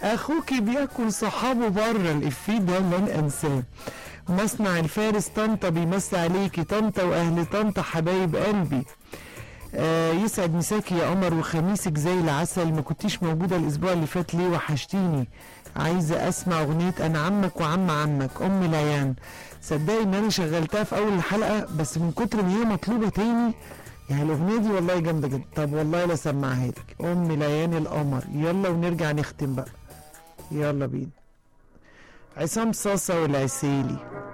اخوكي بياكل صحابه بره الافيه ده لن انساه مصنع الفارس طنطا بيمسي عليكي طنطا واهل طنطا حبايب قلبي آه يسعد مساكي يا قمر وخميسك زي العسل ما كنتيش موجودة الأسبوع اللي فات ليه وحشتيني عايزة أسمع أغنية أنا عمك وعم عمك أم ليان صدقي إن أنا شغلتها في أول الحلقة بس من كتر ما هي مطلوبة تاني يعني الأغنية دي والله جامدة جدا طب والله لا سمعها لك أم ليان القمر يلا ونرجع نختم بقى يلا بينا عصام صاصة والعسيلي